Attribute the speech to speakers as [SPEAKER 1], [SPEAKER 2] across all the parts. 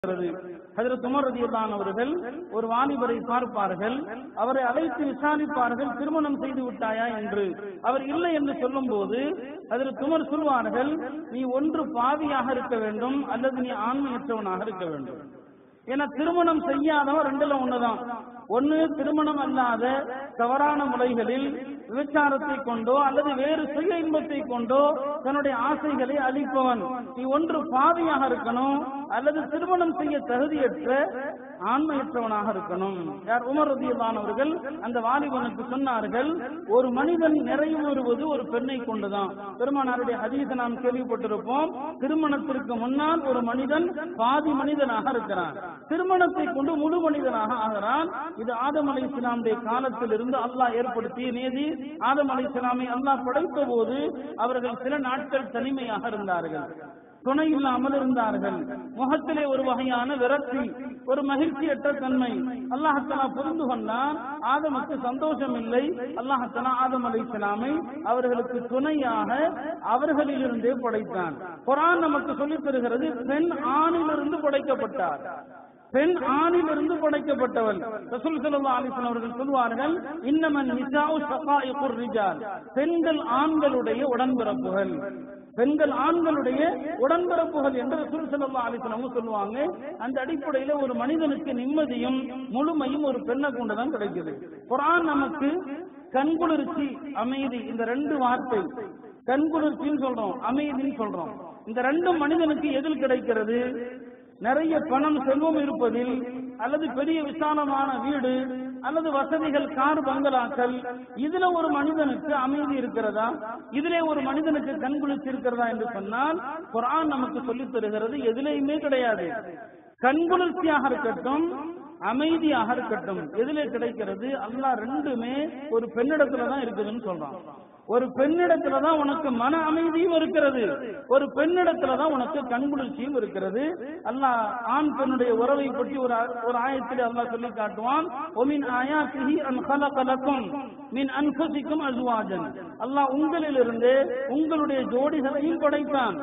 [SPEAKER 1] இருக்கிறது ஹஜரத் உமர் ரதியல்லான் அவர்கள் ஒரு வாலிபரை பார்ப்பார்கள் அவரை அழைத்து விசாரிப்பார்கள் திருமணம் செய்து விட்டாயா என்று அவர் இல்லை என்று சொல்லும் போது ஹஜரத் உமர் சொல்வார்கள் நீ ஒன்று பாவியாக இருக்க வேண்டும் அல்லது நீ ஆண்மையற்றவனாக இருக்க வேண்டும் ஏன்னா திருமணம் செய்யாதவன் ரெண்டுல ஒண்ணுதான் ஒண்ணு திருமணம் அல்லாத தவறான முறைகளில் விபச்சாரத்தை கொண்டோ அல்லது வேறு சுய இன்பத்தை கொண்டோ தன்னுடைய ஆசைகளை அளிப்பவன் நீ ஒன்று பாவியாக இருக்கணும் அல்லது திருமணம் செய்ய தகுதியற்ற ஆண்மையற்றவனாக இருக்கணும் யார் உமர் ரதியல்லான் அவர்கள் அந்த வாலிபனுக்கு சொன்னார்கள் ஒரு மனிதன் நிறைவு வருவது ஒரு பெண்ணை கொண்டுதான் பெருமானாருடைய ஹதீஸை நாம் கேள்விப்பட்டிருப்போம் திருமணத்திற்கு முன்னால் ஒரு மனிதன் பாதி மனிதனாக இருக்கிறான் திருமணத்தை கொண்டு முழு மனிதனாக ஆகிறான் இது ஆதம் அலை இஸ்லாமுடைய காலத்தில் இருந்து அல்லாஹ் ஏற்படுத்திய நேதி ஆதம் அலை இஸ்லாமை அல்லாஹ் படைத்த போது அவர்கள் சில நாட்கள் தனிமையாக இருந்தார்கள் துணை இல்லாமல் இருந்தார்கள் முகத்திலே ஒரு வகையான விரக்தி ஒரு மகிழ்ச்சியற்ற தன்மை அல்லாஹத்தலா புரிந்து கொண்டான் ஆதமுக்கு சந்தோஷம் இல்லை அல்லாஹத்தலா ஆதம் அலை இஸ்லாமை அவர்களுக்கு துணையாக அவர்களிலிருந்தே படைத்தான் குரான் நமக்கு சொல்லித் தருகிறது பெண் ஆணிலிருந்து படைக்கப்பட்டார் பெண் ஆணிலிருந்து படைக்கப்பட்டவள் ரசூல் ஸல்லல்லாஹு அலைஹி வஸல்லம் அவர்கள் சொல்வார்கள் இன்னமன் நிசாஉ ஷகாயிகுர் ரிஜால் பெண்கள் ஆண்களுடைய உடன்பிறப்புகள் பெண்கள் ஆண்களுடைய உடன்பிறப்புகள் என்று ரசூல் ஸல்லல்லாஹு அலைஹி வஸல்லம் சொல்லுவாங்க அந்த அடிப்படையில ஒரு மனிதனுக்கு நிம்மதியும் முழுமையும் ஒரு பெண்ணை கொண்டுதான் கிடைக்குது குர்ஆன் நமக்கு கண்குளிர்ச்சி அமைதி இந்த ரெண்டு வார்த்தை கண்குளிர்ச்சின்னு சொல்றோம் அமைதின்னு சொல்றோம் இந்த ரெண்டும் மனிதனுக்கு எதில் கிடைக்கிறது நிறைய பணம் செல்வம் இருப்பதில் அல்லது பெரிய விசாலமான வீடு அல்லது வசதிகள் கார் பங்களாக்கள் இதுல ஒரு மனிதனுக்கு அமைதி இருக்கிறதா இதிலே ஒரு மனிதனுக்கு கண்குளிர்ச்சி இருக்கிறதா என்று சொன்னால் குர்ஆன் நமக்கு சொல்லித் தருகிறது எதிலையுமே கிடையாது கண்குளிர்ச்சியாக இருக்கட்டும் அமைதியாக இருக்கட்டும் எதிலே கிடைக்கிறது அல்லாஹ் ரெண்டுமே ஒரு பெண்ணிடத்துல தான் இருக்குதுன்னு சொல்றான் ஒரு பெண்ணிடத்துல தான் உனக்கு மன அமைதியும் இருக்கிறது ஒரு பெண்ணிடத்துல தான் உனக்கு கண்குளிர்ச்சியும் இருக்கிறது அல்லாஹ் ஆண் பெண்ணுடைய உறவை பற்றி ஒரு ஒரு ஆயத்தில் அல்லாஹ் சொல்லி காட்டுவான் ஒமின் ஆயாத்திஹி அன் கலகலக்கும் மின் அன்பசிக்கும் அசுவாஜன் அல்லாஹ் உங்களிலிருந்து உங்களுடைய ஜோடிகளையும் படைத்தான்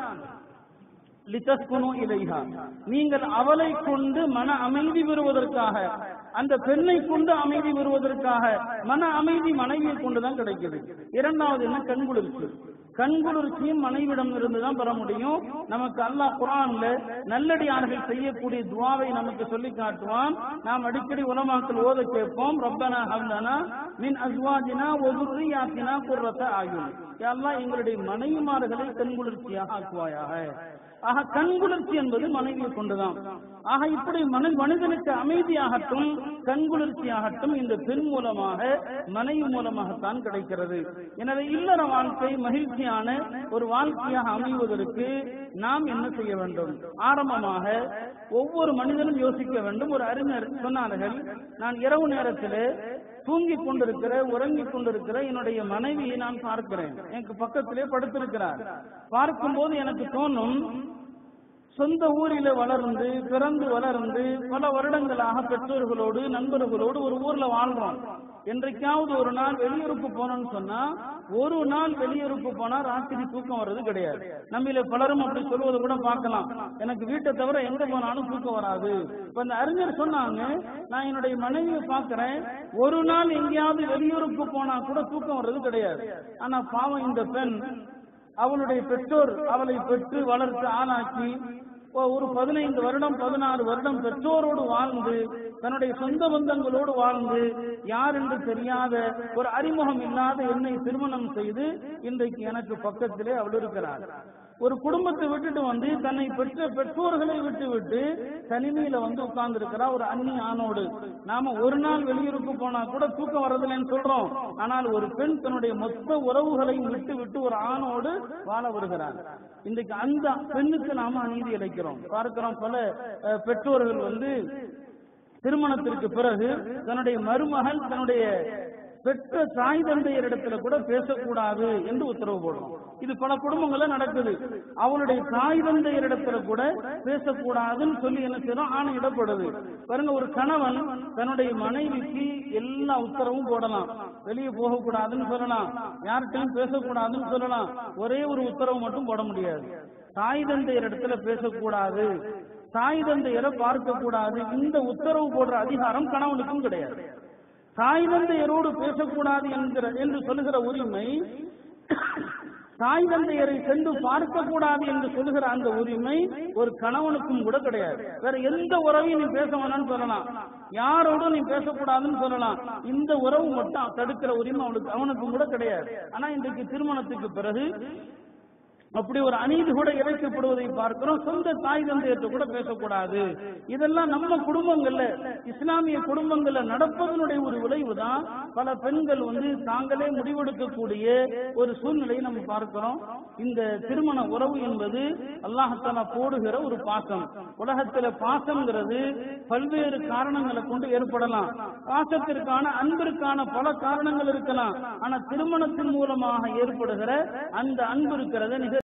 [SPEAKER 1] லிதஸ்குனு இலைஹா நீங்கள் அவளை கொண்டு மன அமைதி பெறுவதற்காக அந்த பெண்ணை கொண்டு அமைதி பெறுவதற்காக மன அமைதி மனைவியை கொண்டுதான் கிடைக்குது இரண்டாவது என்ன கண்குளிர்ச்சி கண்குளிர்ச்சியும் மனைவிடம் இருந்து தான் பெற முடியும் நமக்கு அல்லாஹ் குரான்ல நல்லடியார்கள் செய்யக்கூடிய துவாவை நமக்கு சொல்லி காட்டுவான் நாம் அடிக்கடி உலமாக்கள் ஓத கேட்போம் ரப்பனா ஹவ்லனா மின் அஸ்வாஜினா ஒதுரியாத்தினா குர்ரத்த ஆயுள் அல்லாஹ் எங்களுடைய மனைவிமார்களை கண்குளிர்ச்சியாக ஆக்குவாயாக ஆக கண்குளிர்ச்சி என்பது மனைவியை கொண்டுதான் ஆக இப்படி மன மனிதனுக்கு அமைதியாகட்டும் கண்குளிர்ச்சியாகட்டும் இந்த பெண் மூலமாக மனைவி மூலமாகத்தான் கிடைக்கிறது எனவே இல்லற வாழ்க்கை மகிழ்ச்சியான ஒரு வாழ்க்கையாக அமைவதற்கு நாம் என்ன செய்ய வேண்டும் ஆரம்பமாக ஒவ்வொரு மனிதனும் யோசிக்க வேண்டும் ஒரு அறிஞர் சொன்னார்கள் நான் இரவு நேரத்தில் தூங்கிக் கொண்டிருக்கிற உறங்கிக் கொண்டிருக்கிற என்னுடைய மனைவியை நான் பார்க்கிறேன் எனக்கு பக்கத்திலே படுத்திருக்கிறார் பார்க்கும்போது எனக்கு தோணும் சொந்த ஊரில வளர்ந்து பிறந்து வளர்ந்து பல வருடங்களாக பெற்றோர்களோடு நண்பர்களோடு ஒரு ஊர்ல வாழ்றோம் என்றைக்காவது ஒரு நாள் வெளியூருக்கு போனோம்னு சொன்னா ஒரு நாள் வெளியூருக்கு போனா ராத்திரி தூக்கம் வர்றது கிடையாது நம்மள பலரும் அப்படி சொல்வதை கூட பார்க்கலாம் எனக்கு வீட்டை தவிர எங்க போனாலும் தூக்கம் வராது இப்ப இந்த அறிஞர் சொன்னாங்க நான் என்னுடைய மனைவியை பார்க்கிறேன் ஒரு நாள் எங்கேயாவது வெளியூருக்கு போனா கூட தூக்கம் வர்றது கிடையாது ஆனா பாவம் இந்த பெண் அவளுடைய பெற்றோர் அவளை பெற்று வளர்த்து ஆளாக்கி ஒரு பதினைந்து வருடம் பதினாறு வருடம் பெற்றோரோடு வாழ்ந்து தன்னுடைய சொந்த பந்தங்களோடு வாழ்ந்து யார் என்று தெரியாத ஒரு அறிமுகம் இல்லாத என்னை திருமணம் செய்து இன்றைக்கு எனக்கு பக்கத்திலே அவள் இருக்கிறார் ஒரு குடும்பத்தை விட்டுட்டு வந்து தன்னை பெற்ற பெற்றோர்களை விட்டு விட்டு தனிமையில வந்து உட்கார்ந்து இருக்கிறா ஒரு அந்நி ஆணோடு நாம ஒரு நாள் வெளியூருக்கு போனா கூட தூக்கம் வர்றதில்லைன்னு சொல்றோம் ஆனால் ஒரு பெண் தன்னுடைய மொத்த உறவுகளையும் விட்டு விட்டு ஒரு ஆணோடு வாழ வருகிறார் இன்றைக்கு அந்த பெண்ணுக்கு நாம அநீதி அளிக்கிறோம் பார்க்கிறோம் பல பெற்றோர்கள் வந்து திருமணத்திற்கு பிறகு தன்னுடைய மருமகள் தன்னுடைய பெற்ற தாய் தந்தையர் இடத்துல கூட பேசக்கூடாது என்று உத்தரவு போடுறோம் இது பல குடும்பங்கள்ல நடக்குது அவளுடைய தாய் தந்தையர் இடத்துல கூட பேசக்கூடாதுன்னு சொல்லி என்ன செய்யறோம் ஆணையிடப்படுது பாருங்க ஒரு கணவன் தன்னுடைய மனைவிக்கு எல்லா உத்தரவும் போடலாம் வெளியே போகக்கூடாதுன்னு சொல்லலாம் யார்கிட்டையும் பேசக்கூடாதுன்னு சொல்லலாம் ஒரே ஒரு உத்தரவு மட்டும் போட முடியாது தாய் தந்தையர் இடத்துல பேசக்கூடாது தாய் தந்தையரை பார்க்க கூடாது இந்த உத்தரவு போடுற அதிகாரம் கணவனுக்கும் கிடையாது தாய் தந்தையரோடு பேசக்கூடாது என்கிற என்று சொல்லுகிற உரிமை தாய் தந்தையரை சென்று பார்க்க கூடாது என்று சொல்லுகிற அந்த உரிமை ஒரு கணவனுக்கும் கூட கிடையாது வேற எந்த உறவையும் நீ பேச வேணாம்னு சொல்லலாம் யாரோடும் நீ பேசக்கூடாதுன்னு சொல்லலாம் இந்த உறவு மட்டும் தடுக்கிற உரிமை அவனுக்கு அவனுக்கும் கூட கிடையாது ஆனா இன்றைக்கு திருமணத்துக்கு பிறகு அப்படி ஒரு அநீதி கூட இழைக்கப்படுவதை பார்க்கிறோம் சொந்த தாய் தந்தையர்கிட்ட கூட பேசக்கூடாது இதெல்லாம் நம்ம குடும்பங்கள்ல இஸ்லாமிய குடும்பங்கள்ல நடப்பதனுடைய ஒரு விளைவு தான் பல பெண்கள் வந்து தாங்களே முடிவெடுக்கக்கூடிய ஒரு சூழ்நிலையை நம்ம பார்க்கிறோம் இந்த திருமண உறவு என்பது அல்லாஹத்தாலா போடுகிற ஒரு பாசம் உலகத்துல பாசம்ங்கிறது பல்வேறு காரணங்களை கொண்டு ஏற்படலாம் பாசத்திற்கான அன்பிற்கான பல காரணங்கள் இருக்கலாம் ஆனா திருமணத்தின் மூலமாக ஏற்படுகிற அந்த அன்பு இருக்கிறத நிக